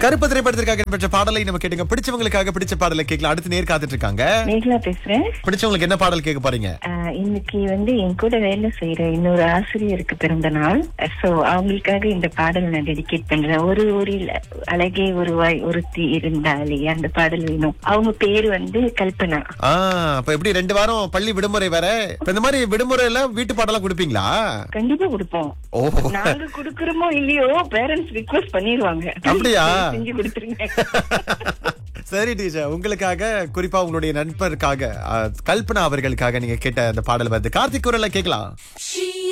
கருப்பு திரைப்படத்திற்காக பெற்ற பாடலை நம்ம கேட்டுங்க பிடிச்சவங்களுக்காக பிடிச்ச பாடலை கேட்கலாம் அடுத்து நேர் காத்துட்டு இருக்காங்க மேகலா பேசுறேன் பிடிச்சவங்களுக்கு என்ன பாடல் கேட்க போறீங்க ஆஹ் இன்னைக்கு வந்து என் கூட வேலை செய்யற இன்னொரு ஆசிரியருக்கு பிறந்த நாள் சோ அவங்களுக்காக இந்த பாடல் நான் டெடிகேட் பண்றேன் ஒரு ஊரில் அழகே ஒருவாய் ஒருத்தி இருந்தாலே அந்த பாடல் வேணும் அவங்க பேரு வந்து கல்பனா ஆ அப்ப எப்படி ரெண்டு வாரம் பள்ளி விடுமுறை வேற இப்ப இந்த மாதிரி விடுமுறையில வீட்டு பாடலாம் கொடுப்பீங்களா கண்டிப்பா கொடுப்போம் ஓ நாங்க குடுக்கறோமோ இல்லையோ பேரண்ட்ஸ் ரிக்வெஸ்ட் பண்ணிருவாங்க அப்படியா? செஞ்சு கொடுத்துருங்க சரி டீச்சர் உங்களுக்காக குறிப்பா உங்களுடைய நண்பருக்காக அஹ், கல்பனா அவர்களுக்காக நீங்க கேட்ட அந்த பாடல் வந்து கார்த்திக் குரல்ல கேட்கலாம் She